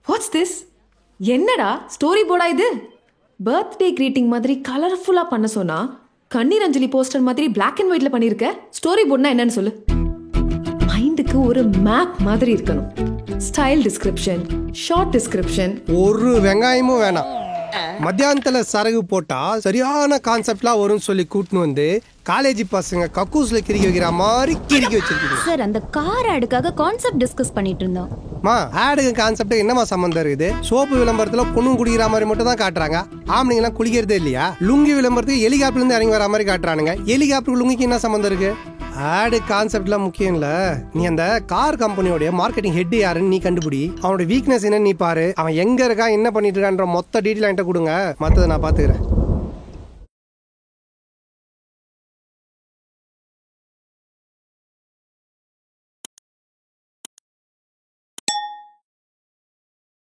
watts this என்னடா story போர்டா இது பர்த்டே greeting மாதிரி கலர்ஃபுல்லா பண்ண சொன்னா கண்ணீர் அஞ்சலி போஸ்டர் மாதிரி Black அண்ட் ஒயிட்ல பண்ணிருக்க ஸ்டோரி போர்ட்னா என்னன்னு சொல்லு மைண்டுக்கு ஒரு மேப் மாதிரி இருக்கணும் ஸ்டைல் டிஸ்கிரிப்ஷன் ஷார்ட் டிஸ்கிரிப்ஷன் ஒரு வெங்காயமும் வேணாம் மத்தியானத்துல சரகு போட்டா சரியான கான்செப்ட்லாம் வரும்னு சொல்லி கூட்டின்னு வந்து காலேஜ் பசங்க கக்கூஸ்ல கிறுக்கி வைக்கிற மாதிரி கிறுக்கி வச்சிருக்கீங்க சார் அந்த கார் ஆடுக்காக கான்செப்ட் டிஸ்கஸ் பண்ணிட்டு இருந்தோம் மா ஆடுக்கு கான்செப்ட் என்னமா சம்மந்தம் இருக்குது சோப்பு விளம்பரத்துல பொண்ணும் குடிக்கிற மாதிரி மட்டும் தான் காட்டுறாங்க ஆம்பளைங்க எல்லாம் குளிக்கிறதே இல்லையா லுங்கி விளம்பரத்துக்கு ஹெலிகாப்டர்ல இருந்து இறங்கி வர மாதிரி காட்டுறானுங்க ஹெலிகாப்டர் லுங்கிக்கு என்ன சம்மந்தம் இருக்கு ஆடு கான்செப்ட்லாம் முக்கியம் இல்ல நீ அந்த கார் கம்பெனியோட மார்க்கெட்டிங் ஹெட் யாருன்னு நீ கண்டுபிடி அவனோட வீக்னஸ் என்னன்னு நீ பாரு அவன் எங்க இருக்கான் என்ன பண்ணிட்டு இருக்கான்ற மொத்த டீட்டெயில் என்கிட்ட கொடுங்க மத்ததை நான் பாத்துக்கிறேன்